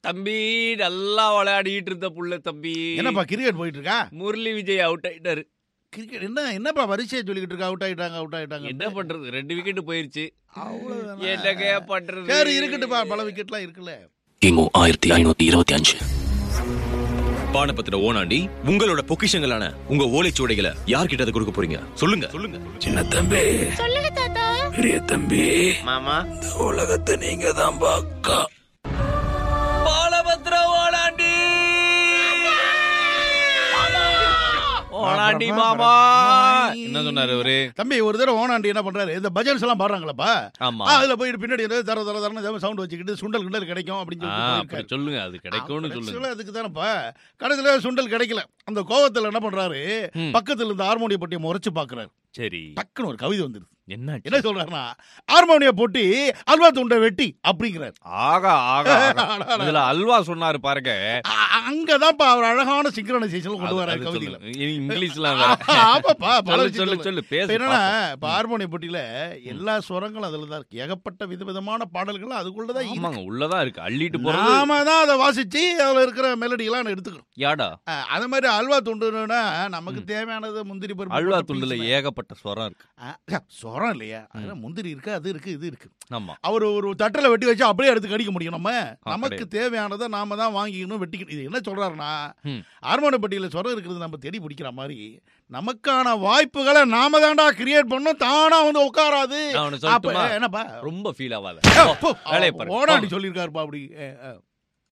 தம்பி நல்லா விளையாடிட்டு இருந்த புள்ள தம்பி என்னப்பா கிரிக்கெட் போயிட்டு இருக்கா முரளி விஜய் அவுட் ஆயிட்டாரு கிரிக்கெட் என்ன என்னப்பா வரிசையை சொல்லிக்கிட்டு இருக்கா அவுட் ஆயிட்டாங்க அவுட் ஆயிட்டாங்க என்ன பண்றது ரெண்டு விக்கெட் போயிருச்சு அவ்வளவுதானா? என்னங்க பண்றது சரி இருக்கட்டுப்பா பல விக்கெட்லாம் இருக்குல்ல கிமு ஆயிரத்தி ஐநூத்தி இருபத்தி அஞ்சு பானபத்திர ஓனாண்டி உங்களோட பொக்கிஷங்களான உங்க ஓலைச்சுவடைகளை யார்கிட்ட அதை கொடுக்க போறீங்க சொல்லுங்க சொல்லுங்க சின்ன தம்பி சொல்லுங்க தாத்தா பெரிய தம்பி மாமா இந்த உலகத்தை நீங்க தான் பாக்கா பாலபத்ர ஓலாண்டி ஓலாண்டி மாமா என்ன சொன்னாரு அவரு தம்பி ஒரு தடவை ஓனாண்டி என்ன பண்றாரு இந்த பஜன்ஸ் எல்லாம் பாடுறாங்களப்பா ஆமா ஆ, அதுல போயிட்டு பின்னாடி ஏதோ தர தர தரன்னு சவுண்ட் வச்சுக்கிட்டு சுண்டல் கிண்டல் கிடைக்கும் அப்படின்னு ஆ, சொல்லிட்டு அப்படி போயிருக்காரு. சொல்லுங்க அது கிடைக்கும்னு ஆ, சொல்லுங்க கடைசியில அதுக்கு தானப்பா கடைசியில சுண்டல் கிடைக்கல அந்த கோவத்துல என்ன பண்றாரு ம். பக்கத்துல இருந்த ஹார்மோனிய பொட்டியை முறைச்சு பாக்குறாரு சரி டக்குன்னு ஒரு கவிதை வந்துருது என்ன என்ன சொல்றாருன்னா ஹார்மோனிய பொட்டி அல்வா துண்டை வெட்டி அப்படிங்கிறார் ஆகா ஆகா ஆகா. இதுல அல்வா சொன்னாரு பாருங்க அ- அங்கதான்ப்பா அவர் அழகான சிங்க்ரனைசேஷன் கொண்டு அது- வராரு அது கவிதையில சொல்லு. இனி இங்கிலீஷ்லாம் வேற. ஆமாப்பா பல சொல்லு விஷயம் சொல்லு சொல்லு. சொல்லு இப்ப பேசு என்னன்னா பாப்போம். இப்ப ஹார்மோனிய பொட்டியில எல்லா சுரங்களும் அதுல தான் இருக்கு ஏகப்பட்ட விதவிதமான பாடல்கள் அதுக்குள்ளதான் இருக்கு. ஆமாங்க உள்ளதான் இருக்கு அள்ளிட்டு போறது நாம தான் அதை வாசிச்சு அதுல இருக்கிற மெலடி எல்லாம் எடுத்துக்கணும் யாடா அஹ், அது மாதிரி அல்வா துண்டுனா நமக்கு தேவையானது முந்திரி பருப்பு அல்வா போட்ட துண்டுல piece ஏகப்பட்ட ஸ்வரம் இருக்கு அஹ், சொரம் இல்லையா அதுல முந்திரி இருக்கு அது இருக்கு இது இருக்கு ஆமா அவர் ஒரு தட்டில் வெட்டி வச்சு அப்படியே எடுத்து கடிக்க முடியும் நம்ம ஆ, நமக்கு தேவையானதை நாம தான் வாங்கிக்கணும் வெட்டிக்கணும் இது என்ன சொல்றாருன்னா ம். ஹார்மோனப்பட்டியில சொரம் இருக்கிறது நம்ம தேடி பிடிக்கிற மாதிரி நமக்கான வாய்ப்புகளை நாம தான்டா கிரியேட் பண்ணோம் தானா வந்து உட்காராது நான் ஒண்ணு அப்ப சொல்லட்டுமா என்னப்பா ரொம்ப ஃபீல் ஆகாத ஏ, போ, வேலையை பாரு. ஓடாண்டி சொல்லியிருக்காருப்பா அப்படி ஏ, ஏ.